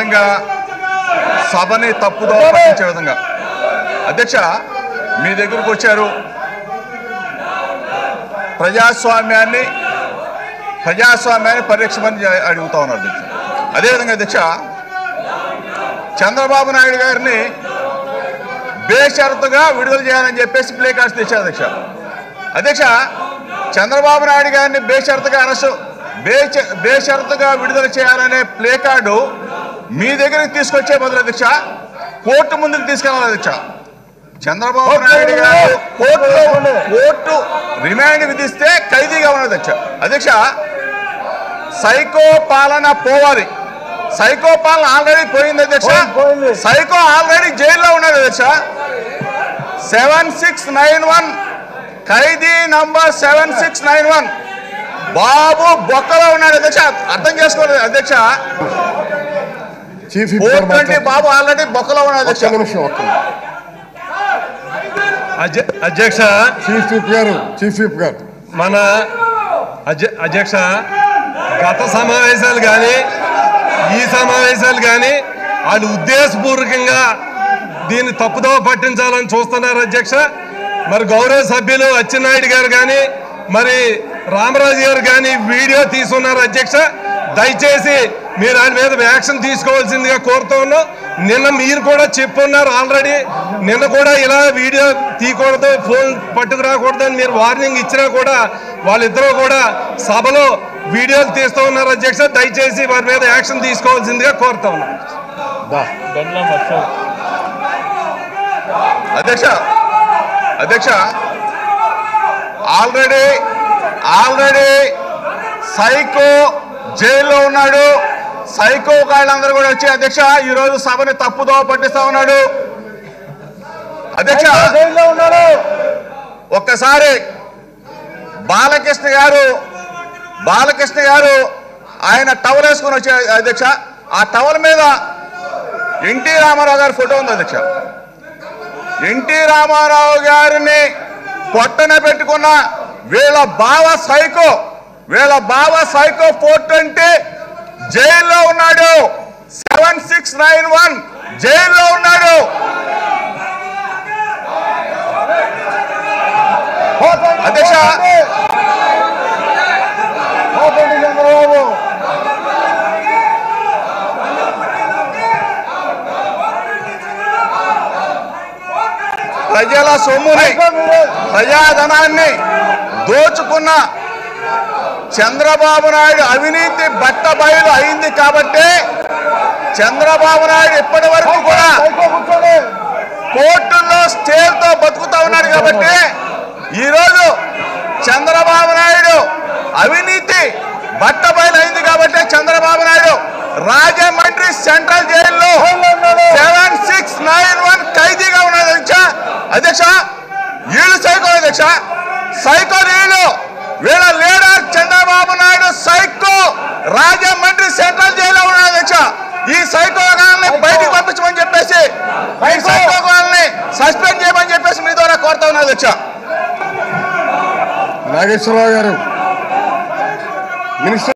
విధంగా సభని తప్పుదో పట్టించే విధంగా అధ్యక్ష మీ దగ్గరకు వచ్చారు ప్రజాస్వామ్యాన్ని ప్రజాస్వామ్యాన్ని పరిరక్షమని జ- అడుగుతా ఉన్నారు అధ్యక్ష అదేవిధంగా అధ్యక్ష చంద్రబాబు నాయుడు గారిని బేషరతుగా విడుదల చేయాలని చెప్పేసి ప్లే కార్డ్స్ తెచ్చారు అధ్యక్ష అధ్యక్ష చంద్రబాబు నాయుడు గారిని బేషరతుగా అరెస్టు బేచ బేషరతుగా విడుదల చేయాలనే ప్లే కార్డు మీ దగ్గరికి తీసుకొచ్చే బదులు అధ్యక్ష కోర్టు ముందుకు తీసుకెళ్ళాలి అధ్యక్ష చంద్రబాబు నాయుడు గారు కోర్టులో కోర్టు రిమాండ్ విధిస్తే ఖైదీగా ఉన్నది అధ్యక్ష అధ్యక్ష సైకో పాలన పోవాలి సైకో పాలన ఆల్రెడీ పోయింది అధ్యక్ష పోయింది. సైకో ఆల్రెడీ జైల్లో ఉన్నది అధ్యక్ష సెవెన్ సిక్స్ నైన్ వన్ ఖైదీ number seven six nine one Babu బొక్కలో ఉన్నాడు అధ్యక్ష అర్థం చేసుకోలేదు అధ్యక్ష chief four whip twenty Babu already బొక్కలో ఉన్నాడు ఒక్క అధ్యక్ష నిమిషం ఒక్క నిమిషం. అధ్య- అధ్యక్ష చీఫ్ విప్ గారు చీఫ్ విప్ గారు మన అధ్య అధ్యక్ష గత సమావేశాలు కానీ ఈ సమావేశాలు కానీ వాళ్ళు ఉద్దేశపూర్వకంగా దీన్ని తప్పుదోవ పట్టించాలని చూస్తున్నారు అధ్యక్ష మరి గౌరవ సభ్యులు అచ్చెన్నాయుడు గారు కానీ మరి రామరాజు గారు కానీ వీడియో తీసుకున్నారు అధ్యక్ష దయచేసి మీరు ఆయన మీద యాక్షన్ తీసుకోవాల్సిందిగా కోరుతూ ఉన్నాం నిన్న మీరు కూడా చెప్పున్నారు ఆల్రెడీ నిన్న కూడా ఇలా వీడియో తీయకూడదు ఫోన్ పట్టుకురాకూడదు అని మీరు వార్నింగ్ ఇచ్చినా కూడా వాళ్ళిద్దరూ కూడా సభలో వీడియోలు తీస్తూ ఉన్నారు అధ్యక్ష దయచేసి వారి మీద యాక్షన్ తీసుకోవాల్సిందిగా కోరుతా ఉన్నాం దా అధ్యక్ష అధ్యక్ష ఆల్రెడీ ఆల్రెడీ సైకో జైల్లో ఉన్నాడు సైకో వాళ్ళందరూ కూడా వచ్చి అధ్యక్ష ఈరోజు సభని తప్పుదోవ పట్టిస్తా ఉన్నాడు అధ్యక్ష జైల్లో ఉన్నాడు ఒక్కసారి బాలకృష్ణ గారు బాలకృష్ణ గారు ఆయన టవల్ వేసుకొని వచ్చే అధ్యక్ష ఆ టవల్ మీద ఎన్టీ రామారావు గారి ఫోటో ఉంది అధ్యక్ష ఎన్టీ రామారావు గారిని పొట్టన పెట్టుకున్న వీళ్ళ బావ సైకో వీళ్ళ బావ సైకో ఫోర్ ట్వంటీ జైల్లో ఉన్నాడు సెవెన్ సిక్స్ నైన్ వన్ జైల్లో ఉన్నాడు అధ్యక్ష పోతండి చంద్రబాబు ప్రజల సొమ్ముని ప్రజాధనాన్ని దోచుకున్న చంద్రబాబు నాయుడు అవినీతి బట్ట బయలు అయింది కాబట్టి చంద్రబాబు నాయుడు ఇప్పటి వరకు కూడా సైకో కూర్చోండి కోర్టుల్లో స్టేల్తో బతుకుతా ఉన్నాడు కాబట్టి ఈరోజు చంద్రబాబు నాయుడు అవినీతి బట్ట బయలు అయింది కాబట్టి చంద్రబాబు నాయుడు రాజమండ్రి సెంట్రల్ జైల్లో సెవెన్ సిక్స్ నైన్ వన్ ఖైదీగా ఉన్నాడు అధ్యక్ష అధ్యక్ష వీళ్ళు సైకో అధ్యక్ష సైకో వీళ్ళు వీళ్ళ leader Chandrababu Naidu psycho Rajahmundry central జైల్లో ఉన్నాడు అధ్యక్ష ఈ సైకో గారిని బయటికి పంపించమని చెప్పేసి ఈ సైకో గారిని సస్పెండ్ చేయమని చెప్పేసి మీ ద్వారా కోరుతా ఉన్నాను అధ్యక్ష నాగేశ్వరరావు గారు మినిస్టర్